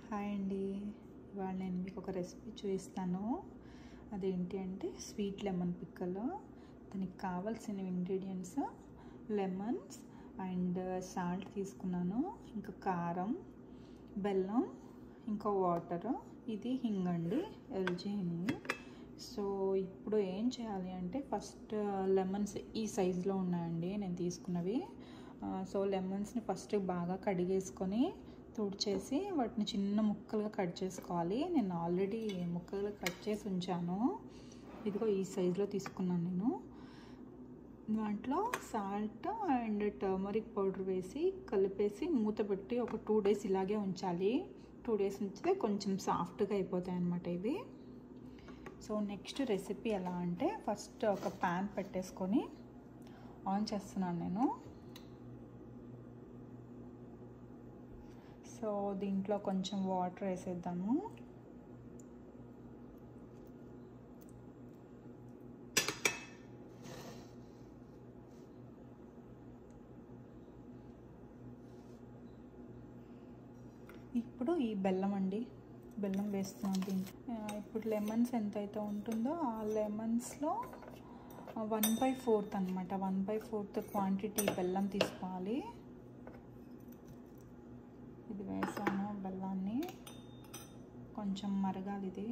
hi అండి ఇవాళ నేను మీకు ఒక రెసిపీ చూపిస్తాను అదేంటి అంటే స్వీట్ లెమన్ పిక్కల్ దానికి కావాల్సిన ఇంగ్రీడియంట్స్ లెమన్స్ అండ్ సాల్ట్ తీసుకున్నాను ఇంకా కారం బెల్లం ఇంకా వాటర్ ఇది హింగ్ అండి ఎల్జీ హింగ్ సో ఇప్పుడు ఏం చేయాలి అంటే ఫస్ట్ లెమన్స్ ఈ సైజులో ఉన్నాయండి నేను తీసుకున్నవి సో లెమన్స్ని ఫస్ట్ బాగా కడిగేసుకొని తుడిచేసి వాటిని చిన్న ముక్కలుగా కట్ చేసుకోవాలి నేను ఆల్రెడీ ముక్కలుగా కట్ చేసి ఉంచాను ఇదిగో ఈ సైజులో తీసుకున్నాను నేను దాంట్లో సాల్ట్ అండ్ టర్మరిక్ పౌడర్ వేసి కలిపేసి మూత పెట్టి ఒక టూ డేస్ ఇలాగే ఉంచాలి టూ డేస్ ఉంచితే కొంచెం సాఫ్ట్గా అయిపోతాయి అన్నమాట ఇవి సో నెక్స్ట్ రెసిపీ ఎలా అంటే ఫస్ట్ ఒక ప్యాన్ పెట్టేసుకొని ఆన్ చేస్తున్నాను నేను సో దీంట్లో కొంచెం వాటర్ వేసేద్దాము ఇప్పుడు ఈ బెల్లం అండి బెల్లం వేస్తున్నాం దీంట్లో ఇప్పుడు లెమన్స్ ఎంత అయితే ఉంటుందో ఆ లెమన్స్లో వన్ బై ఫోర్త్ అనమాట వన్ బై ఫోర్త్ క్వాంటిటీ బెల్లం తీసుకోవాలి ఇది వేసాను బెల్లాన్ని కొంచెం మరగాలి ఇది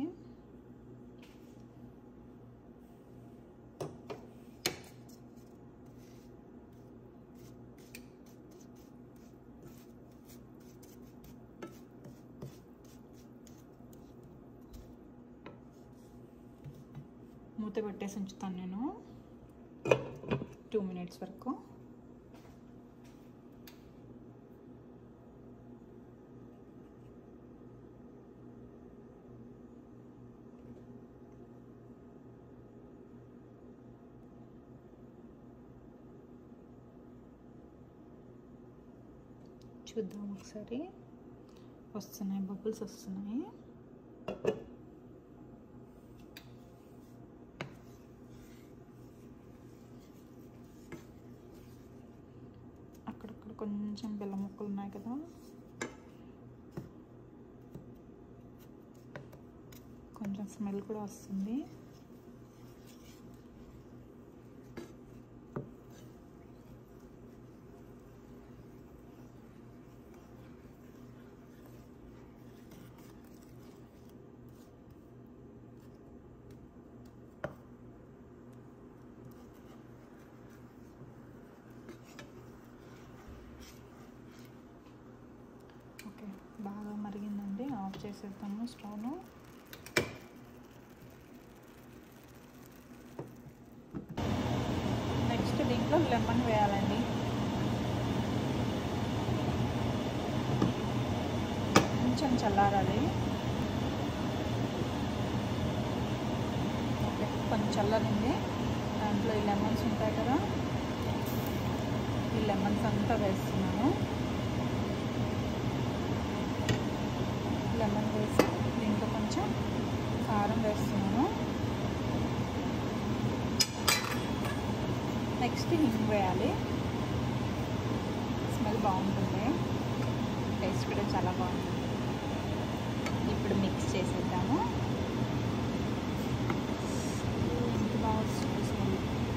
మూత పెట్టేసి ఉంచుతాను నేను టూ మినిట్స్ వరకు చూద్దాం ఒకసారి వస్తున్నాయి బబుల్స్ వస్తున్నాయి అక్కడక్కడ కొంచెం బెల్లం ముక్కలు ఉన్నాయి కదా కొంచెం స్మెల్ కూడా వస్తుంది ఓకే బాగా మరిగిందండి ఆఫ్ చేసేద్దాము స్టవ్ను నెక్స్ట్ దీంట్లో లెమన్ వేయాలండి కొంచెం చల్లారాలి ఓకే కొంచెం చల్లరింది దాంట్లో ఈ లెమన్స్ ఉంటాయి కదా ఈ లెమన్స్ అంతా వేస్తున్నాను లెమన్ వేసి దీంట్లో కొంచెం కారం వేస్తున్నాను నెక్స్ట్ హింగ్ వేయాలి స్మెల్ బాగుంటుంది టేస్ట్ కూడా చాలా బాగుంటుంది ఇప్పుడు మిక్స్ చేసేద్దాము ఎంత బాగా వస్తుంది స్మెల్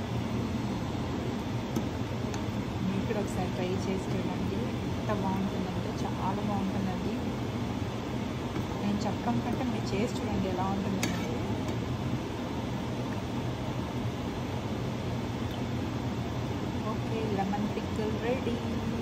మీరు కూడా ఒకసారి ట్రై చేసి చూడండి ఎంత బాగుంటుందంటే చాలా బాగుంటుందండి నేను చెప్పడం కంటే మీరు చేసి చూడండి ఎలా ఉంటుందని ఓకే లెమన్ పిక్కల్ రెడీ